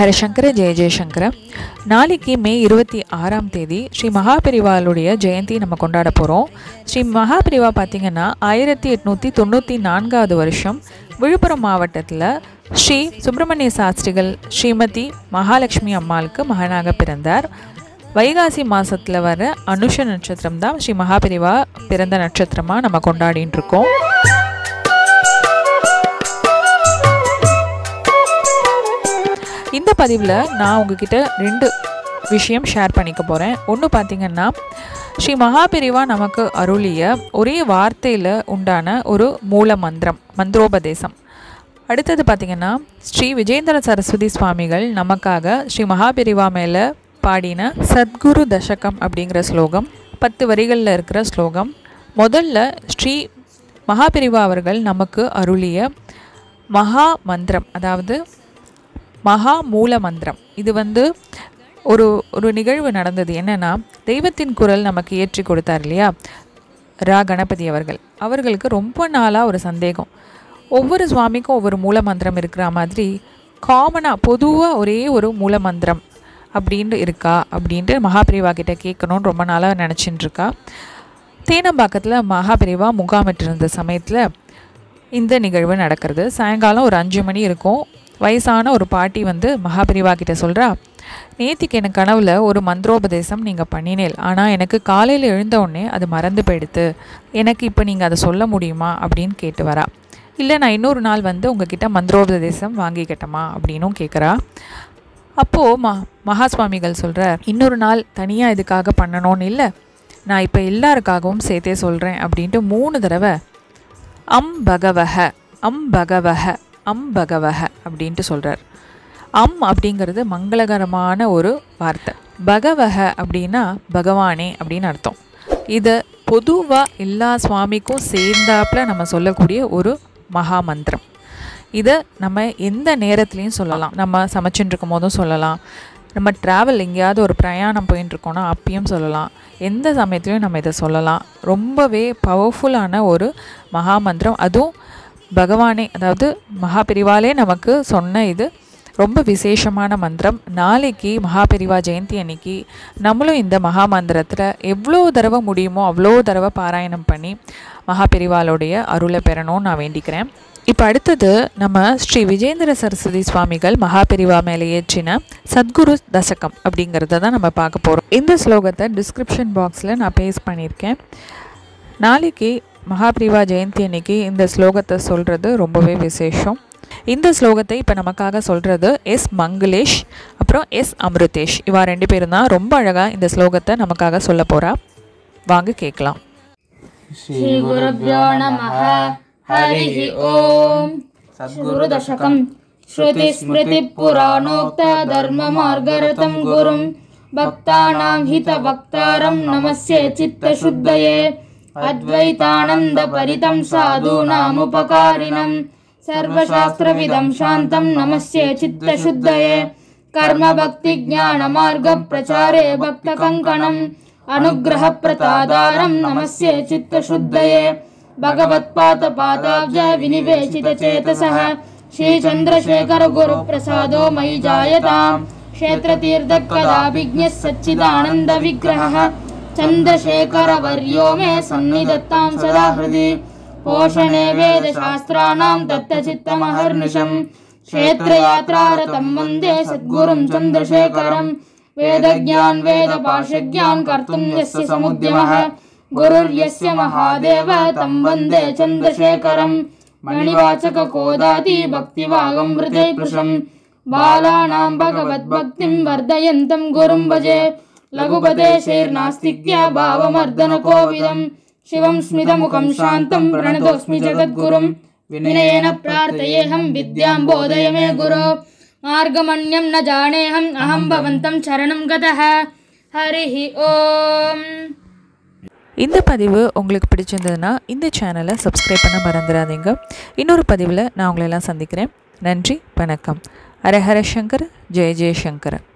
ஹரஹர சங்கர ஜெய ஜெயசங்கர நாளைக்கு மே இருபத்தி ஆறாம் தேதி ஸ்ரீ மகாபெரிவாளுடைய ஜெயந்தி நம்ம கொண்டாட போகிறோம் ஸ்ரீ மகாபெரிவா பார்த்திங்கன்னா ஆயிரத்தி எட்நூற்றி தொண்ணூற்றி நான்காவது வருஷம் விழுப்புரம் மாவட்டத்தில் ஸ்ரீ சுப்பிரமணிய சாஸ்திரிகள் ஸ்ரீமதி மகாலட்சுமி அம்மாளுக்கு மகனாக பிறந்தார் வைகாசி மாதத்தில் வர அனுஷ நட்சத்திரம் தான் ஸ்ரீ மகாபெரிவா பிறந்த நட்சத்திரமாக நம்ம கொண்டாடின்னு இருக்கோம் இந்த பதிவில் நான் உங்ககிட்ட ரெண்டு விஷயம் ஷேர் பண்ணிக்க போகிறேன் ஒன்று பார்த்திங்கன்னா ஸ்ரீ மகாபெரிவா நமக்கு அருளிய ஒரே வார்த்தையில் உண்டான ஒரு மூல மந்திரம் மந்திரோபதேசம் அடுத்தது பார்த்திங்கன்னா ஸ்ரீ விஜேந்திர சரஸ்வதி சுவாமிகள் நமக்காக ஸ்ரீ மகாபெரிவா மேலே பாடின சத்குரு தசகம் அப்படிங்கிற ஸ்லோகம் பத்து வரிகளில் இருக்கிற ஸ்லோகம் முதல்ல ஸ்ரீ மகாபெரிவா அவர்கள் நமக்கு அருளிய மகா மந்திரம் அதாவது மகா மூல மந்திரம் இது வந்து ஒரு ஒரு நிகழ்வு நடந்தது என்னென்னா தெய்வத்தின் குரல் நமக்கு ஏற்றி கொடுத்தார் இல்லையா ரா கணபதி அவர்கள் அவர்களுக்கு ரொம்ப நாளாக ஒரு சந்தேகம் ஒவ்வொரு சுவாமிக்கும் ஒவ்வொரு மூல மந்திரம் இருக்கிற மாதிரி காமனாக பொதுவாக ஒரே ஒரு மூல மந்திரம் அப்படின்ட்டு இருக்கா அப்படின்ட்டு மகாபிரிவா கிட்ட கேட்கணும்னு ரொம்ப நாளாக நினச்சிட்டு இருக்கா தேனம்பாக்கத்தில் மகாபிரிவா முகாமிட்டிருந்த சமயத்தில் இந்த நிகழ்வு நடக்கிறது சாயங்காலம் ஒரு அஞ்சு மணி இருக்கும் வயசான ஒரு பாட்டி வந்து மகாபிரிவா கிட்ட சொல்கிறா நேத்திக்கு எனக்கு கனவுல ஒரு மந்திரோபதேசம் நீங்கள் பண்ணினேல் ஆனால் எனக்கு காலையில் எழுந்த உடனே அது மறந்து போயிடுத்து எனக்கு இப்போ நீங்கள் அதை சொல்ல முடியுமா அப்படின்னு கேட்டு வரா இல்லை நான் இன்னொரு நாள் வந்து உங்ககிட்ட மந்திரோபதேசம் வாங்கிக்கிட்டமா அப்படின்னும் கேட்குறா அப்போது ம மகா சுவாமிகள் சொல்கிறார் இன்னொரு நாள் தனியாக இதுக்காக பண்ணணும்னு இல்லை நான் இப்போ எல்லாருக்காகவும் சேர்த்தே சொல்கிறேன் அப்படின்ட்டு மூணு தடவை அம் பகவஹ அம் பகவஹ அம் பகவஹ அப்படின்ட்டு சொல்கிறார் அம் அப்படிங்கிறது மங்களகரமான ஒரு வார்த்தை பகவஹ அப்படின்னா பகவானே அப்படின்னு அர்த்தம் இதை பொதுவாக எல்லா சுவாமிக்கும் சேர்ந்தாப்புல நம்ம சொல்லக்கூடிய ஒரு மகா மந்திரம் இதை நம்ம எந்த நேரத்துலையும் சொல்லலாம் நம்ம சமைச்சுட்டு இருக்கும் போதும் சொல்லலாம் நம்ம ட்ராவல் எங்கேயாவது ஒரு பிரயாணம் போயின்னு இருக்கோம்னா அப்பயும் சொல்லலாம் எந்த சமயத்துலையும் நம்ம இதை சொல்லலாம் ரொம்பவே பவர்ஃபுல்லான ஒரு மகா மந்திரம் அதுவும் பகவானே அதாவது மகாபெரிவாலே நமக்கு சொன்ன இது ரொம்ப விசேஷமான மந்திரம் நாளைக்கு மகாபெரிவா ஜெயந்தி அன்னைக்கு நம்மளும் இந்த மகா மந்திரத்தில் எவ்வளோ தடவை முடியுமோ அவ்வளோ தடவை பாராயணம் பண்ணி மகாபெரிவாளுடைய அருளை பெறணும்னு நான் வேண்டிக்கிறேன் இப்போ அடுத்தது நம்ம ஸ்ரீ விஜேந்திர சரஸ்வதி சுவாமிகள் மகாபெரிவா மேலே ஏற்றின சத்குரு தசகம் அப்படிங்கிறத தான் நம்ம பார்க்க போகிறோம் இந்த ஸ்லோகத்தை டிஸ்கிரிப்ஷன் பாக்ஸில் நான் பேஸ்ட் பண்ணியிருக்கேன் நாளைக்கு மகாபிரிவா ஜெயந்தி அன்னைக்கு இந்த ஸ்லோகத்தை சொல்கிறது ரொம்பவே விசேஷம் இந்த ஸ்லோகத்தை இப்போ நமக்காக சொல்கிறது எஸ் மங்களேஷ் அப்புறம் எஸ் அமிருதேஷ் இவா ரெண்டு பேரும் தான் ரொம்ப அழகாக இந்த ஸ்லோகத்தை நமக்காக சொல்ல போகிறா வாங்க கேட்கலாம் श्रीगुरुभ्यो नमः हरिः ॐ गुरुदशकम् श्रुतिस्मृतिपुराणोक्तधर्ममार्गरतं गुरुं भक्तानां हितभक्तारं नमस्ये चित्तशुद्धये अद्वैतानन्दपरितं साधूनामुपकारिणं सर्वशास्त्रविदं शान्तं नमस्ये चित्तशुद्धये कर्मभक्तिज्ञानमार्गप्रचारे भक्तकङ्कणम् अनुग्रहप्रतादारं नमस्ये चित्तशुद्धये भगवत्पादपादाब्ज विनिवेशितचेतसः श्रीचन्द्रशेखरगुरुप्रसादो मयि जायताम् क्षेत्रतीर्थकदाभिज्ञः सच्चिदानन्दविग्रहः चन्द्रशेखरवर्यो मे सन्निधत्तां सदा हृदि पोषणे वेदशास्त्राणां दत्तचित्तमहर्निशम् क्षेत्रयात्रारतं वन्दे सद्गुरुं चन्द्रशेखरम् वेदज्ञान् वेदपाशज्ञान् कर्तुं यस्य समुद्यमः गुरुर्यस्य महादेव तं वन्दे चन्द्रशेखरम् मणिवाचककोदाति भक्तिवागं हृदय कृशम् बालानां भगवद्भक्तिं वर्धयन्तं गुरुं भजे लघुपदेशैर्नास्तिक्या भावमर्दनकोविदम् शिवं स्मितमुखं शान्तं प्रणतोऽस्मि जगद्गुरुं विनयेन प्रार्थयेऽहं विद्यां बोधय मे गुरो मार्गमन्यं न जानेऽहम् अहं भवन्तं शरणं गतः हरिः ओम् இந்த பதிவு உங்களுக்கு பிடிச்சிருந்ததுன்னா இந்த சேனலை சப்ஸ்கிரைப் பண்ண மறந்துடாதீங்க இன்னொரு பதிவில் நான் உங்களை எல்லாம் சந்திக்கிறேன் நன்றி வணக்கம் ஹரஹர சங்கர் ஜெய ஜெயசங்கர்